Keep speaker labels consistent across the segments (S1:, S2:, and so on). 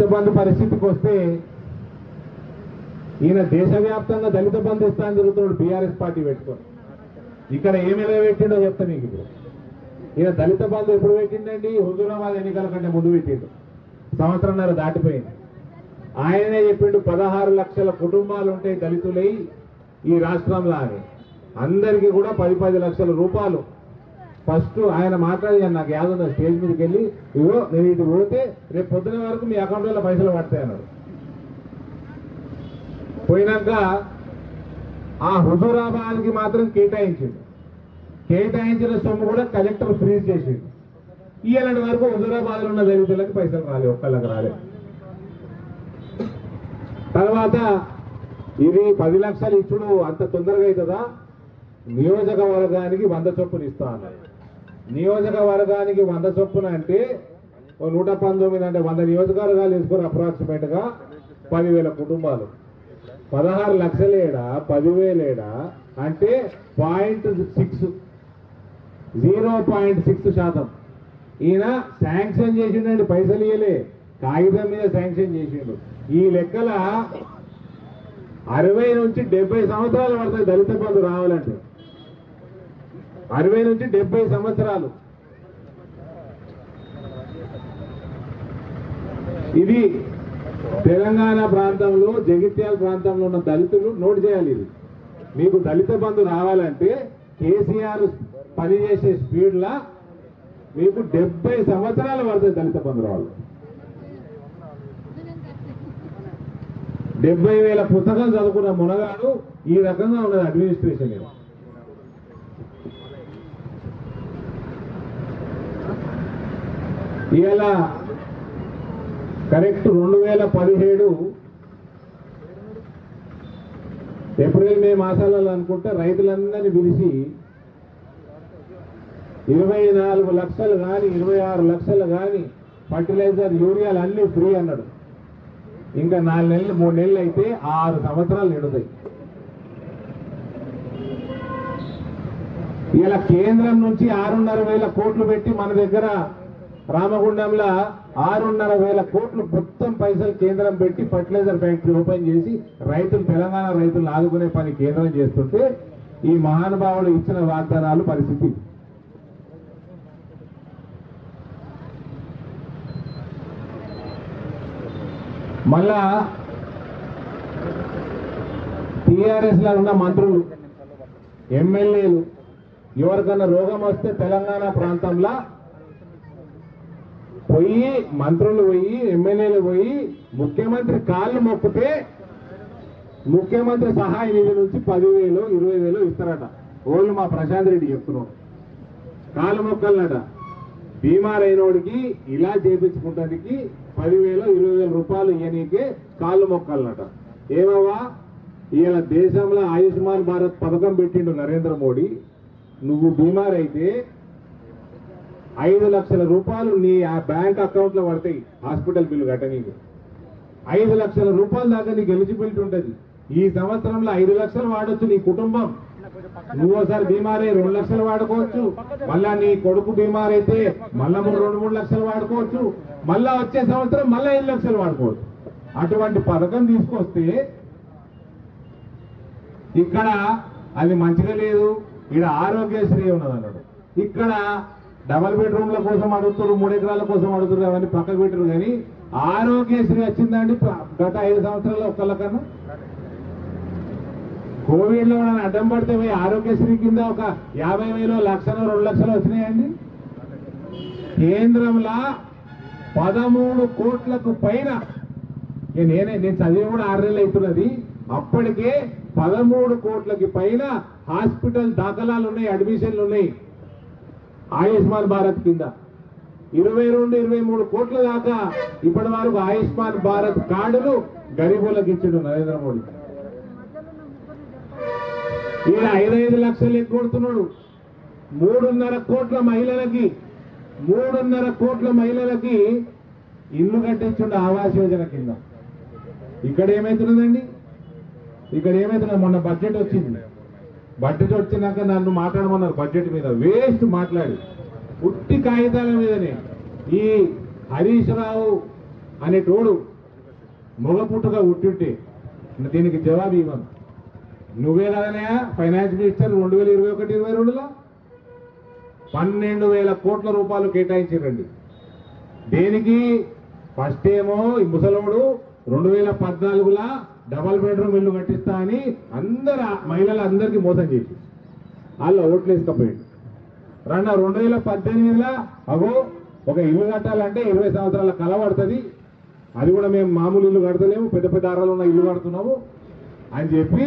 S1: దళిత బంధు పరిస్థితికి వస్తే ఈయన దేశవ్యాప్తంగా దళిత బంధు ఇస్తానని తిరుగుతున్నాడు బీఆర్ఎస్ పార్టీ పెట్టుకొని ఇక్కడ ఏమి పెట్టిండో చెప్తా మీకు ఇప్పుడు ఈయన దళిత బంధు ఎప్పుడు పెట్టిండండి హుజూరాబాద్ ఎన్నికల కంటే ముందు పెట్టిండు సంవత్సరంన్నర దాటిపోయింది ఆయనే చెప్పిండు పదహారు లక్షల కుటుంబాలు ఉంటాయి దళితులై ఈ రాష్ట్రంలో అని అందరికీ కూడా పది పది లక్షల రూపాయలు ఫస్ట్ ఆయన మాట్లాడాను నాకు యాదుందా స్టేజ్ మీదకి వెళ్ళి ఇగో నేను ఇటు పోతే రేపు పొద్దున వరకు మీ అకౌంట్లో పైసలు పడతాయి అన్నాడు పోయినాక ఆ హుజూరాబాద్కి మాత్రం కేటాయించిండు కేటాయించిన సొమ్ము కూడా కలెక్టర్ ఫ్రీజ్ చేసిండు ఇయ్యాలంటి వరకు హుజూరాబాద్లో ఉన్న దళితులకు పైసలు రాలేదు ఒక్కళ్ళకి రాలేదు తర్వాత ఇది పది లక్షలు ఇచ్చుడు అంత తొందరగా అవుతుందా నియోజకవర్గానికి వంద చొప్పున ఇస్తా అన్నారు నియోజకవర్గానికి వంద చొప్పున అంటే ఓ నూట పంతొమ్మిది అంటే వంద నియోజకవర్గాలు వేసుకొని అప్రాక్సిమేట్ గా పదివేల కుటుంబాలు పదహారు లక్షలేడా పదివేలేడా అంటే point six zero point six శాతం ఈయన శాంక్షన్ చేసిండండి పైసలు ఇయ్యలే కాగితం మీద శాంక్షన్ చేసిండు ఈ లెక్కల అరవై నుంచి డెబ్బై సంవత్సరాలు పడతాయి దళిత బంధు రావాలంటే అరవై నుంచి డెబ్బై సంవత్సరాలు ఇది తెలంగాణ ప్రాంతంలో జగిత్యాల ప్రాంతంలో ఉన్న దళితులు నోట్ చేయాలి ఇది మీకు దళిత బంధు రావాలంటే కేసీఆర్ పనిచేసే స్పీడ్లా మీకు డెబ్బై సంవత్సరాలు పడుతుంది దళిత బంధు రావాలి డెబ్బై వేల పుస్తకాలు చదువుకున్న మునగాడు ఈ రకంగా ఉన్నది అడ్మినిస్ట్రేషన్ ఇది. ఇవాళ కరెక్ట్ రెండు వేల పదిహేడు ఏప్రిల్ మే మాసాలలో అనుకుంటే రైతులందరినీ పిలిచి ఇరవై నాలుగు లక్షలు కానీ ఇరవై ఆరు లక్షలు కానీ ఫర్టిలైజర్ యూరియాలు అన్నీ ఫ్రీ అన్నాడు ఇంకా నాలుగు నెలలు మూడు నెలలు అయితే ఆరు సంవత్సరాలు నిండుతాయి ఇలా కేంద్రం నుంచి ఆరున్నర వేల కోట్లు పెట్టి మన దగ్గర రామగుండంలో ఆరున్నర వేల కోట్లు మొత్తం పైసలు కేంద్రం పెట్టి ఫర్టిలైజర్ ఫ్యాక్టరీ ఓపెన్ చేసి రైతులు తెలంగాణ రైతులను ఆదుకునే పని కేంద్రం చేస్తుంటే ఈ మహానుభావులు ఇచ్చిన వాగ్దానాలు పరిస్థితి మళ్ళా టిఆర్ఎస్ లో ఉన్న మంత్రులు ఎమ్మెల్యేలు ఎవరికన్నా రోగం వస్తే తెలంగాణ ప్రాంతంలో పోయి మంత్రులు పోయి ఎమ్మెల్యేలు పోయి ముఖ్యమంత్రి కాళ్ళు మొక్కితే ముఖ్యమంత్రి సహాయ నిధి నుంచి పదివేలు ఇరవై వేలు ఇస్తారట ఓళ్ళు మా ప్రశాంత్ రెడ్డి చెప్తున్నాడు కాళ్ళు మొక్కలనట బీమార్ అయినోడికి ఇలా చేపించుకుంటానికి పదివేలు ఇరవై వేల రూపాయలు ఇయ్యనీకే కాళ్ళు మొక్కలనట ఏమవ్వా ఈయన దేశంలో ఆయుష్మాన్ భారత్ పథకం పెట్టిండు నరేంద్ర మోడీ నువ్వు బీమార్ అయితే ఐదు లక్షల రూపాయలు నీ ఆ బ్యాంక్ అకౌంట్ లో పడతాయి హాస్పిటల్ బిల్లు కట్టనీకి ఐదు లక్షల రూపాయల దాకా నీకు ఎలిజిబిలిటీ ఉంటుంది ఈ సంవత్సరంలో ఐదు లక్షలు వాడొచ్చు నీ కుటుంబం నువ్వు ఒకసారి బీమార్ అయ్యి రెండు లక్షలు వాడుకోవచ్చు మళ్ళా నీ కొడుకు బీమార్ అయితే మళ్ళా మూడు రెండు మూడు లక్షలు వాడుకోవచ్చు మళ్ళా వచ్చే సంవత్సరం మళ్ళా ఐదు లక్షలు వాడుకోవచ్చు అటువంటి పథకం తీసుకొస్తే ఇక్కడ అది మంచిగా లేదు ఇక్కడ ఆరోగ్యశ్రీ ఉన్నది అన్నాడు ఇక్కడ డబల్ బెడ్రూమ్ల కోసం అడుగుతారు మూడు ఎకరాల కోసం అడుగుతారు అవన్నీ పక్కకు పెట్టరు కానీ ఆరోగ్యశ్రీ వచ్చిందండి ప- గత ఐదు సంవత్సరాల్లో ఒక్కళ్ళకన్నా కోవిడ్ లో నన్ను అడ్డం పడితే పోయి ఆరోగ్యశ్రీ కింద ఒక యాభై వేలు లక్షలు రెండు లక్షలు వచ్చినాయండి కేంద్రంలో పదమూడు కోట్లకు పైన ఇక నేనే నేను చదివి కూడా ఆరు నెలలు అవుతున్నది అప్పటికే పదమూడు కోట్లకి పైన హాస్పిటల్ దాఖలాలు ఉన్నాయి అడ్మిషన్లు ఉన్నాయి ఆయుష్మాన్ భారత్ కింద ఇరవై రెండు ఇరవై మూడు కోట్ల దాకా ఇప్పటి వరకు ఆయుష్మాన్ భారత్ కార్డులు గరీబులకు ఇచ్చిండు నరేంద్ర మోడీ ఈయన ఐదైదు లక్షలు ఎగ్గొడుతున్నాడు మూడున్నర కోట్ల మహిళలకి మూడున్నర కోట్ల మహిళలకి ఇల్లు కట్టించుండు ఆవాస్ యోజన కింద ఇక్కడ ఏమైతున్నదండి ఇక్కడ ఏమైతున్నది మొన్న బడ్జెట్ వచ్చింది బడ్జెట్ వచ్చినాక నన్ను మాట్లాడమన్నారు బడ్జెట్ మీద వేస్ట్ మాట్లాడి ఉట్టి కాగితాల మీదనే ఈ హరీష్ రావు అనేటోడు మొగ పుట్టుగా ఉట్టుంటే దీనికి జవాబు ఇవ్వను నువ్వే కదనయా ఫైనాన్స్ మినిస్టర్ రెండు వేల ఇరవై ఒకటి ఇరవై రెండులో పన్నెండు వేల కోట్ల రూపాయలు కేటాయించారండి దేనికి ఫస్ట్ ఏమో ఈ ముసలోడు రెండు వేల పద్నాలుగులా డబల్ బెడ్రూమ్ ఇల్లు కట్టిస్తా అని అందరు మహిళలు అందరికీ మోసం చేసి వాళ్ళు ఓట్లు వేసుకపోయింది రెండు రెండు వేల పద్దెనిమిదిలో అగో ఒక ఇల్లు కట్టాలంటే ఇరవై సంవత్సరాల కల పడుతుంది అది కూడా మేము మామూలు ఇల్లు కడతలేము పెద్ద పెద్ద అర్రలు ఉన్న ఇల్లు కడుతున్నాము అని చెప్పి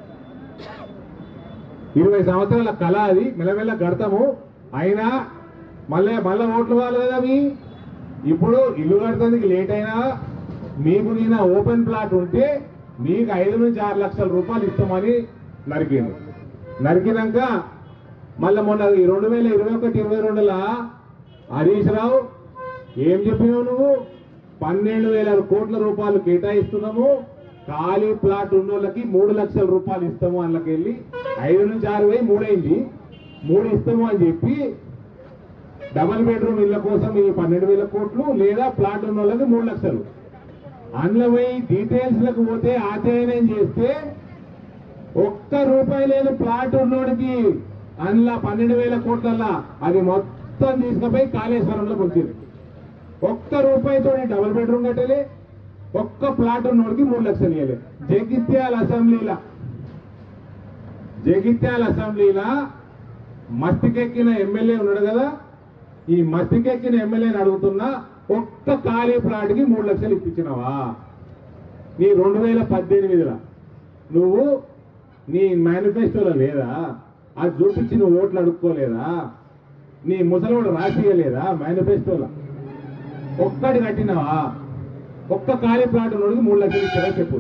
S1: ఇరవై సంవత్సరాల కళ అది మెల్లమెల్ల కడతాము అయినా మళ్ళీ మళ్ళీ ఓట్లు కావాలి కదా మీ ఇప్పుడు ఇల్లు కడతానికి లేట్ అయినా మీకు నేను ఓపెన్ ప్లాట్ ఉంటే మీకు ఐదు నుంచి ఆరు లక్షల రూపాయలు ఇస్తామని నరికింది నరికినాక మళ్ళీ మొన్న ఈ రెండు వేల ఇరవై ఒకటి ఇరవై రెండులా హరీష్ రావు ఏం చెప్పినావు నువ్వు పన్నెండు వేల కోట్ల రూపాయలు కేటాయిస్తున్నాము ఖాళీ ప్లాట్ ఉన్న వాళ్ళకి మూడు లక్షల రూపాయలు ఇస్తాము అందులోకి వెళ్ళి ఐదు నుంచి ఆరు వేయి మూడైంది మూడు ఇస్తాము అని చెప్పి డబల్ బెడ్రూమ్ ఇళ్ల కోసం ఈ పన్నెండు వేల కోట్లు లేదా ప్లాట్ ఉన్న వాళ్ళకి మూడు లక్షలు అందులో పోయి డీటెయిల్స్ లకు పోతే ఆచరణం చేస్తే ఒక్క రూపాయి లేని ప్లాట్ ఉన్నోడికి అందులో పన్నెండు వేల కోట్లల్లా అది మొత్తం తీసుకుపోయి కాళేశ్వరంలో వచ్చింది ఒక్క రూపాయితో డబుల్ బెడ్రూమ్ కట్టలే ఒక్క ప్లాట్ ఉన్నోడికి మూడు లక్షలు ఇవ్వలే జగిత్యాల అసెంబ్లీలా జగిత్యాల అసెంబ్లీలా మస్తికెక్కిన ఎమ్మెల్యే ఉన్నాడు కదా ఈ మస్తికెక్కిన ఎమ్మెల్యేని అడుగుతున్నా ఒక్క ఖాళీ ప్లాట్కి మూడు లక్షలు ఇప్పించినావా నీ రెండు వేల పద్దెనిమిదిలో నువ్వు నీ మేనిఫెస్టోలో లేదా అది చూపించి నువ్వు ఓట్లు అడుక్కోలేదా నీ ముసలోడు రాసియలేదా మేనిఫెస్టోలో ఒక్కటి కట్టినావా ఒక్క ఖాళీ ప్లాట్ ఉన్నోడికి మూడు లక్షలు ఇచ్చారా చెప్పు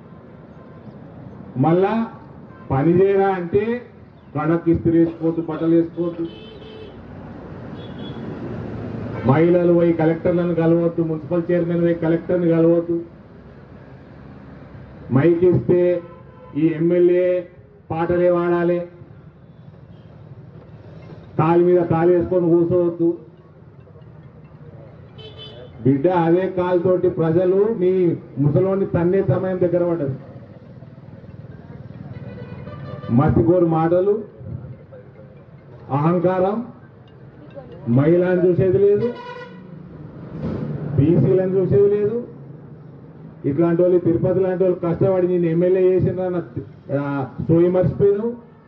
S1: మళ్ళా పని చేయరా అంటే కడక్ ఇస్త్రీ వేసుకోవద్దు బట్టలు వేసుకోవద్దు మహిళలు పోయి కలెక్టర్లను కలవద్దు మున్సిపల్ చైర్మన్ పోయి కలెక్టర్ని కలవద్దు మైక్ ఇస్తే ఈ ఎమ్మెల్యే పాటలే వాడాలి కాలు మీద కాలు వేసుకొని కూర్చోవద్దు బిడ్డ అదే కాలుతోటి ప్రజలు మీ ముసలోని తన్నే సమయం దగ్గర పడ్డది మసిగోరు మాటలు అహంకారం మహిళలను చూసేది లేదు బీసీలను చూసేది లేదు ఇట్లాంటి వాళ్ళు తిరుపతి లాంటి వాళ్ళు కష్టపడి నేను ఎమ్మెల్యే చేసిన సోయి మర్చిపోయాను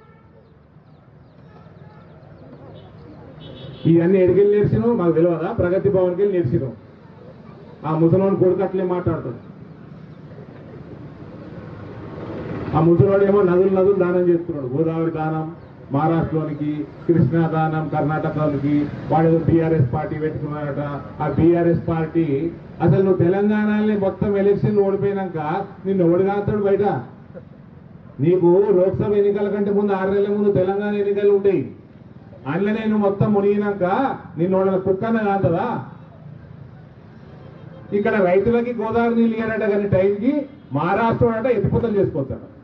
S1: ఇవన్నీ ఎడికెళ్ళి నేర్చినావు మాకు తెలియదా ప్రగతి భవన్కి వెళ్ళి నేర్చినావు ఆ ముసలోని కొడుకు అట్లే మాట్లాడతాడు ఆ ముసలోడు ఏమో నదులు నదులు దానం చేస్తున్నాడు గోదావరి దానం మహారాష్ట్రలోనికి కృష్ణా దానం కర్ణాటకలోనికి వాడు బీఆర్ఎస్ పార్టీ పెట్టుకున్నారట ఆ బీఆర్ఎస్ పార్టీ అసలు నువ్వు తెలంగాణలో మొత్తం ఎలక్షన్లు ఓడిపోయినాక నిన్ను ఓడిగాస్తాడు బయట నీకు లోక్సభ ఎన్నికల కంటే ముందు ఆరు నెలల ముందు తెలంగాణ ఎన్నికలు ఉంటాయి అందులో నేను మొత్తం మునిగినాక నిన్ను వాళ్ళ కుక్కన్న కాంతదా ఇక్కడ రైతులకి గోదావరి నీళ్ళు ఇయ్యారట కానీ టైంకి మహారాష్ట్ర అంటే ఎత్తిపోతలు చేసుకోవచ్చాడు